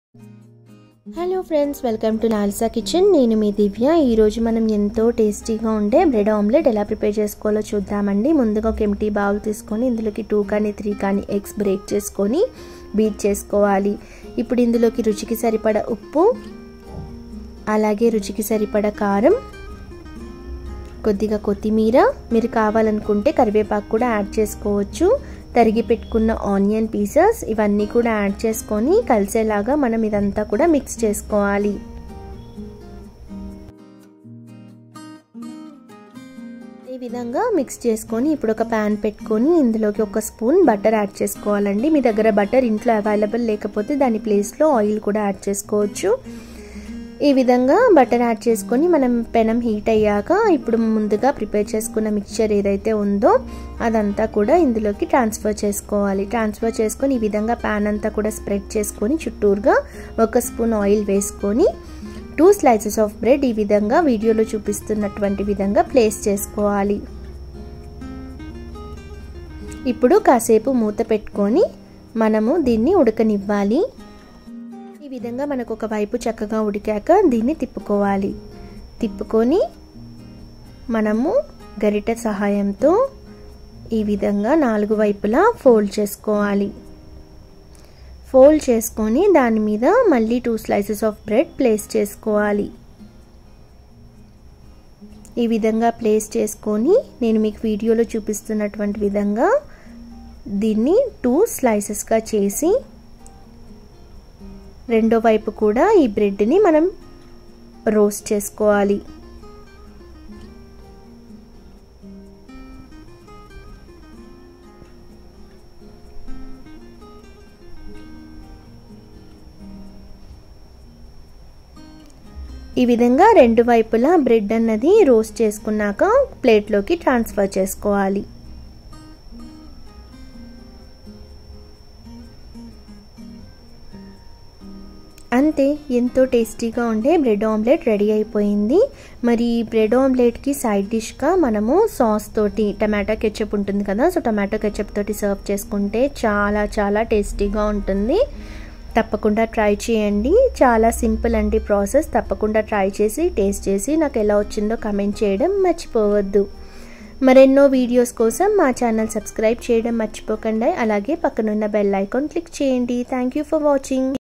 hello friends welcome to Lalsa kitchen నేను మీ దివ్య ఈరోజు మనం ఎంతో టేస్టీగా ఉండే బ్రెడ్ ఆమ్లెట్ ఎలా ప్రిపేర్ చేసుకోవాలో చూద్దామండి ముందుగా ఒక ఎంటీ బౌల్ తీసుకొని ఇందులోకి టూ కానీ త్రీ కానీ ఎగ్స్ బ్రేక్ చేసుకొని బీట్ చేసుకోవాలి ఇప్పుడు ఇందులోకి రుచికి సరిపడ ఉప్పు అలాగే రుచికి సరిపడ కారం కొద్దిగా కొత్తిమీర మీరు కావాలనుకుంటే కరివేపాకు కూడా యాడ్ చేసుకోవచ్చు తరిగి పెట్టుకున్న ఆనియన్ పీసెస్ ఇవన్నీ కూడా యాడ్ చేసుకొని కలిసేలాగా మనం ఇదంతా కూడా మిక్స్ చేసుకోవాలి ఈ విధంగా మిక్స్ చేసుకొని ఇప్పుడు ఒక ప్యాన్ పెట్టుకొని ఇందులోకి ఒక స్పూన్ బటర్ యాడ్ చేసుకోవాలండి మీ దగ్గర బటర్ ఇంట్లో అవైలబుల్ లేకపోతే దాని ప్లేస్లో ఆయిల్ కూడా యాడ్ చేసుకోవచ్చు ఈ విధంగా బటర్ యాడ్ చేసుకొని మనం పెనం హీట్ అయ్యాక ఇప్పుడు ముందుగా ప్రిపేర్ చేసుకున్న మిక్చర్ ఏదైతే ఉందో అదంతా కూడా ఇందులోకి ట్రాన్స్ఫర్ చేసుకోవాలి ట్రాన్స్ఫర్ చేసుకొని ఈ విధంగా ప్యాన్ అంతా కూడా స్ప్రెడ్ చేసుకొని చుట్టూరుగా ఒక స్పూన్ ఆయిల్ వేసుకొని టూ స్లైసెస్ ఆఫ్ బ్రెడ్ ఈ విధంగా వీడియోలో చూపిస్తున్నటువంటి విధంగా ప్లేస్ చేసుకోవాలి ఇప్పుడు కాసేపు మూత పెట్టుకొని మనము దీన్ని ఉడకనివ్వాలి ఈ విధంగా మనకు ఒక వైపు చక్కగా ఉడికాక దీన్ని తిప్పుకోవాలి తిప్పుకొని మనము గరిట సహాయంతో ఈ విధంగా నాలుగు వైపులా ఫోల్డ్ చేసుకోవాలి ఫోల్డ్ చేసుకొని దాని మీద మళ్ళీ two slices of bread place చేసుకోవాలి ఈ విధంగా ప్లేస్ చేసుకొని నేను మీకు వీడియోలో చూపిస్తున్నటువంటి విధంగా దీన్ని టూ స్లైసెస్గా చేసి రెండో వైపు కూడా ఈ బ్రెడ్ని మనం రోస్ట్ చేసుకోవాలి ఈ విధంగా రెండు వైపులా బ్రెడ్ అన్నది రోస్ట్ చేసుకున్నాక ప్లేట్లోకి ట్రాన్స్ఫర్ చేసుకోవాలి అంతే ఎంతో టేస్టీగా ఉండే బ్రెడ్ ఆమ్లెట్ రెడీ అయిపోయింది మరి ఈ బ్రెడ్ ఆమ్లెట్కి సైడ్ డిష్గా మనము సాస్ తోటి టమాటో కెచప్ ఉంటుంది కదా సో టమాటో కెచప్ తోటి సర్వ్ చేసుకుంటే చాలా చాలా టేస్టీగా ఉంటుంది తప్పకుండా ట్రై చేయండి చాలా సింపుల్ అండి ప్రాసెస్ తప్పకుండా ట్రై చేసి టేస్ట్ చేసి నాకు ఎలా వచ్చిందో కమెంట్ చేయడం మర్చిపోవద్దు మరెన్నో వీడియోస్ కోసం మా ఛానల్ సబ్స్క్రైబ్ చేయడం మర్చిపోకండి అలాగే పక్కనున్న బెల్ ఐకాన్ క్లిక్ చేయండి థ్యాంక్ యూ ఫర్ వాచింగ్